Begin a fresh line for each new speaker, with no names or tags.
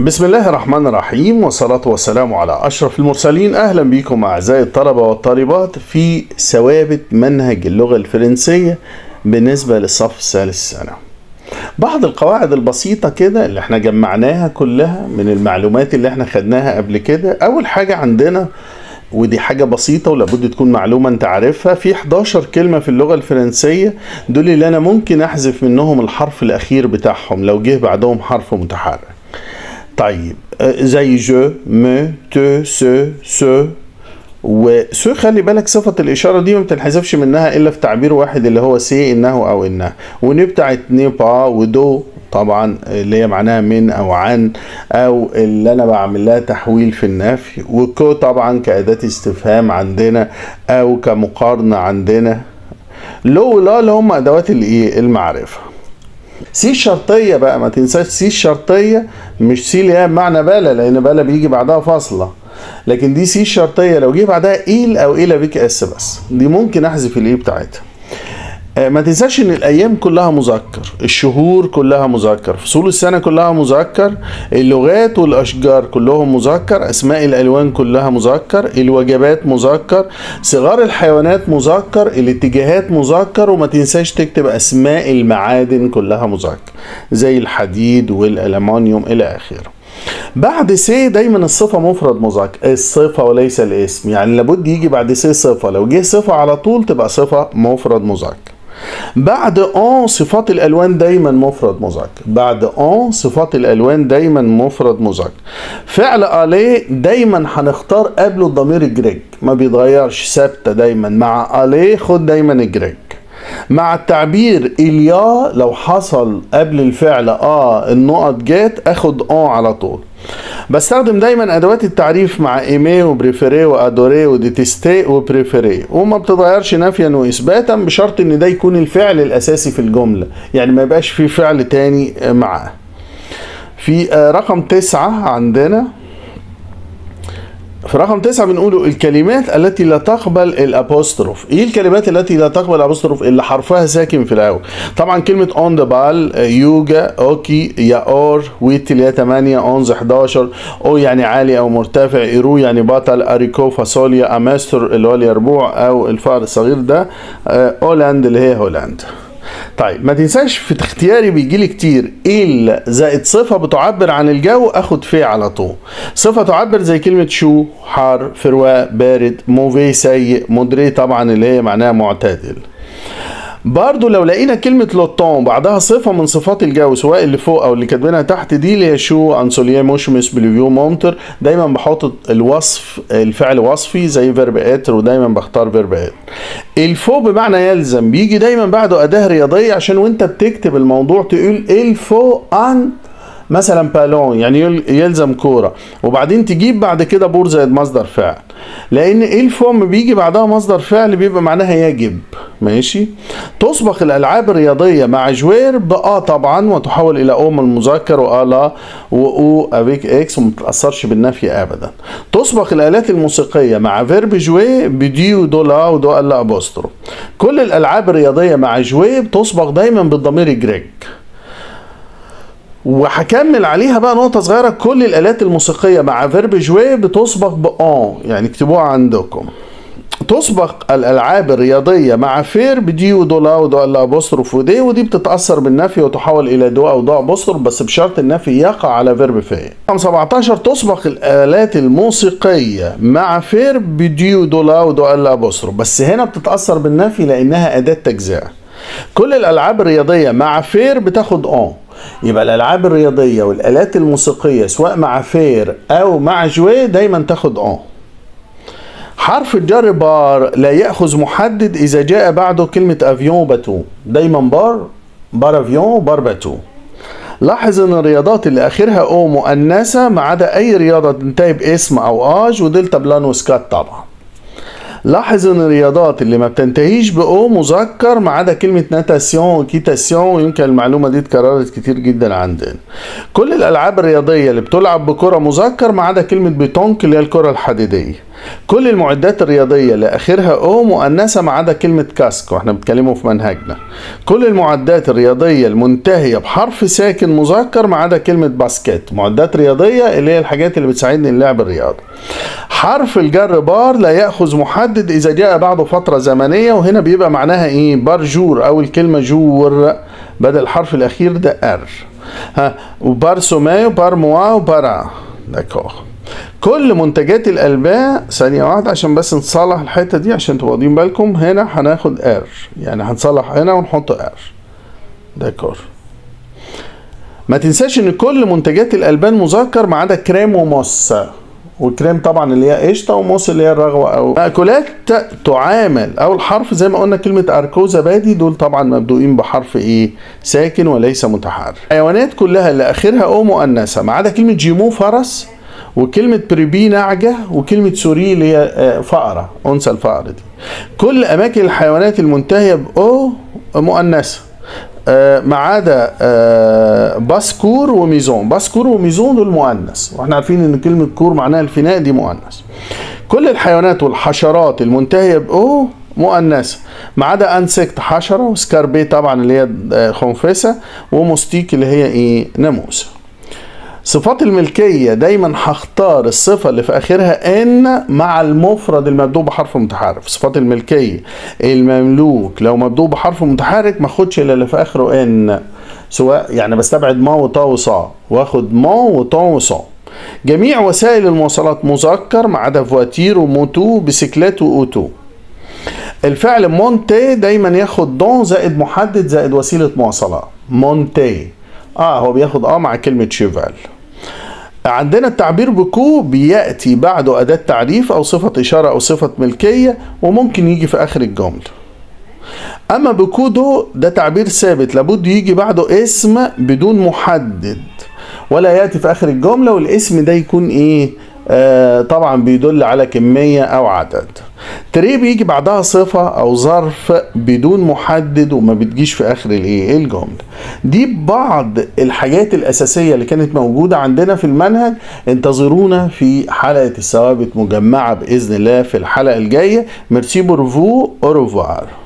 بسم الله الرحمن الرحيم والصلاة والسلام على أشرف المرسلين أهلا بكم أعزائي الطلبة والطالبات في ثوابت منهج اللغة الفرنسية بالنسبة للصف الثالث ثانوي بعض القواعد البسيطة كده اللي احنا جمعناها كلها من المعلومات اللي احنا خدناها قبل كده أول حاجة عندنا ودي حاجة بسيطة ولابد تكون معلومة انت عارفها في 11 كلمة في اللغة الفرنسية دول اللي انا ممكن احذف منهم الحرف الاخير بتاعهم لو جه بعدهم حرف متحرك طيب زي جو مو تو سو سو وسو خلي بالك صفة الإشارة دي ما بتنحذفش منها إلا في تعبير واحد اللي هو سي إنه أو إنها وني بتاعت ني با ودو طبعا اللي هي معناها من أو عن أو اللي أنا بعمل لها تحويل في النفي وكو طبعا كأداة استفهام عندنا أو كمقارنة عندنا لو ولا اللي هم أدوات الإيه المعرفة سي الشرطية بقى ما تنساش سي الشرطية مش سي اللي هي بمعنى بالا لأن بالا بيجي بعدها فاصلة لكن دي سي الشرطية لو جه بعدها إيل أو إيلا بيك إس بس دي ممكن أحذف الإيه بتاعتها ما تنساش ان الايام كلها مذكر الشهور كلها مذكر فصول السنه كلها مذكر اللغات والاشجار كلهم مذكر اسماء الالوان كلها مذكر الوجبات مذكر صغار الحيوانات مذكر الاتجاهات مذكر وما تنساش تكتب اسماء المعادن كلها مذكر زي الحديد والالمنيوم الى اخره بعد سي دايما الصفه مفرد مذكر الصفه وليس الاسم يعني لابد يجي بعد سي صفه لو جه صفه على طول تبقى صفه مفرد مذكر بعد ان صفات الالوان دايما مفرد مذكر بعد ان صفات الالوان دايما مفرد مذكر فعل الي دايما هنختار قبله الضمير الجريج ما بيتغيرش ثابته دايما مع الي خد دايما الجريج مع التعبير اليا لو حصل قبل الفعل اه النقط جات اخد اه على طول بستخدم دايما ادوات التعريف مع ايمي وبريفيري وادوري وديتستي وبريفيري وما بتتغيرش نفيا واثباتا بشرط ان ده يكون الفعل الاساسي في الجمله يعني ما يبقاش في فعل تاني معاه في رقم تسعة عندنا في رقم تسعة بنقوله الكلمات التي لا تقبل الابوستروف ايه الكلمات التي لا تقبل الابوستروف اللي حرفها ساكن في الاول طبعا كلمة اون ذا بال يوجا اوكي يا اور ويت اللي هي 8 اونز 11 او يعني عالي او مرتفع ايرو يعني بطل اريكو فاصوليا اماستر اللي هو اليربوع او الفار الصغير ده اولاند اللي هي هولندا طيب ما تنساش في اختياري بيجي لي كتير ال زائد صفه بتعبر عن الجو اخد فيه على طول صفه تعبر زي كلمه شو حار فرواء بارد موفي سيء مدري طبعا اللي هي معناها معتدل برضو لو لقينا كلمة لوتون بعدها صفة من صفات الجو سواء اللي فوق أو اللي كاتبينها تحت دي اللي هي شو أنسوليه مشمس بليفيو مونتر دايما بحط الوصف الفعل وصفي زي فيرب اتر ودايما بختار فيرب اتر الفو بمعنى يلزم بيجي دايما بعده أداة رياضية عشان وأنت بتكتب الموضوع تقول الفو أن مثلا بالون يعني يلزم كوره وبعدين تجيب بعد كده بور زائد مصدر فعل لان الفوم بيجي بعدها مصدر فعل بيبقى معناها يجب ماشي تسبق الالعاب الرياضيه مع جوير بآ طبعا وتحول الى او من المذكر وآلا واو افيك اكس وما تتاثرش بالنفي ابدا تسبق الالات الموسيقيه مع فيرب جوي بدي ودولا ودو الا ابوسترو كل الالعاب الرياضيه مع جوي بتسبق دايما بالضمير الجريج وهكمل عليها بقى نقطة صغيرة كل الآلات الموسيقية مع فيرب جوي بتسبق بأون يعني اكتبوها عندكم تسبق الألعاب الرياضية مع فيرب دي ودولا ودو الا أبوستروف ودي ودي بتتأثر بالنفي وتحول إلى دو أو دو أبوستروف بس بشرط النفي يقع على فيرب في رقم 17 تسبق الآلات الموسيقية مع فيرب دي ودولا ودو الا أبوستروف بس هنا بتتأثر بالنفي لأنها أداة تجزئة كل الألعاب الرياضية مع فير بتاخد أون يبقى الالعاب الرياضيه والالات الموسيقيه سواء مع فير او مع جوي دايما تاخد اون حرف الجر بار لا ياخذ محدد اذا جاء بعده كلمه افيون باتو دايما بار بار افيون بار باتو لاحظ ان الرياضات اللي اخرها او مؤنثه ما عدا اي رياضه تنتهي باسم او اج ودلتا بلان وسكات طبعا لاحظ ان الرياضات اللي ما بتنتهيش باو مذكر ما عدا كلمه ناتاسيون وكيتاسيون ويمكن المعلومه دي اتكررت كتير جدا عندنا كل الالعاب الرياضيه اللي بتلعب بكره مذكر ما عدا كلمه بيتونك اللي هي الكره الحديديه كل المعدات الرياضية اللي آخرها أو مؤنثة ما عدا كلمة كاسك واحنا بنتكلموا في منهجنا كل المعدات الرياضية المنتهية بحرف ساكن مذكر ما عدا كلمة باسكت معدات رياضية اللي هي الحاجات اللي بتساعدني اللعب الرياضي حرف الجر بار لا يأخذ محدد إذا جاء بعده فترة زمنية وهنا بيبقى معناها إيه بارجور أو الكلمة جور بدل الحرف الأخير ده أر ها وبار سوماي وبار موا وبارا داكور كل منتجات الألبان ثانية واحدة عشان بس نصلح الحتة دي عشان تبقوا واخدين بالكم هنا هناخد ار يعني هنصلح هنا ونحط ار داكور ما تنساش ان كل منتجات الالبان مذكر ما عدا كريم وموس وكريم طبعا اللي هي قشطه وموس اللي هي الرغوه او مأكولات تعامل اول حرف زي ما قلنا كلمه اركوزا بادي دول طبعا مبدوئين بحرف ايه ساكن وليس متحرك الحيوانات كلها اللي اخرها او مؤنثه ما عدا كلمه جيمو فرس وكلمة بريبي نعجة وكلمة سوري اللي هي فأرة أنثى الفأر دي كل أماكن الحيوانات المنتهية بأو مؤنثة ما عدا باسكور وميزون باسكور وميزون دول مؤنث واحنا عارفين ان كلمه كور معناها الفناء دي مؤنث كل الحيوانات والحشرات المنتهيه باو مؤنثه ما عدا انسكت حشره وسكاربي طبعا اللي هي خنفسه ومستيك اللي هي ايه ناموسه صفات الملكية دايما هختار الصفة اللي في آخرها إن مع المفرد المبدوء بحرف متحرك صفات الملكية المملوك لو مبدوء بحرف متحرك ما اخدش إلا اللي في آخره إن سواء يعني بستبعد ما وطا وصا واخد ما وطا وصا جميع وسائل المواصلات مذكر ما عدا فواتير وموتو بسكلات وأوتو الفعل مونتي دايما ياخد دون زائد محدد زائد وسيلة مواصلات مونتي اه هو بياخد اه مع كلمة شيفال عندنا التعبير بكو بيأتي بعده أداة تعريف أو صفة إشارة أو صفة ملكية وممكن يجي في آخر الجملة أما بكودو ده تعبير ثابت لابد يجي بعده اسم بدون محدد ولا يأتي في آخر الجملة والاسم ده يكون إيه آه طبعا بيدل على كمية أو عدد تري بيجي بعدها صفة أو ظرف بدون محدد وما بتجيش في آخر الإيه الجملة دي بعض الحاجات الأساسية اللي كانت موجودة عندنا في المنهج انتظرونا في حلقة الثوابت مجمعة بإذن الله في الحلقة الجاية ميرسي بورفو أوروفوار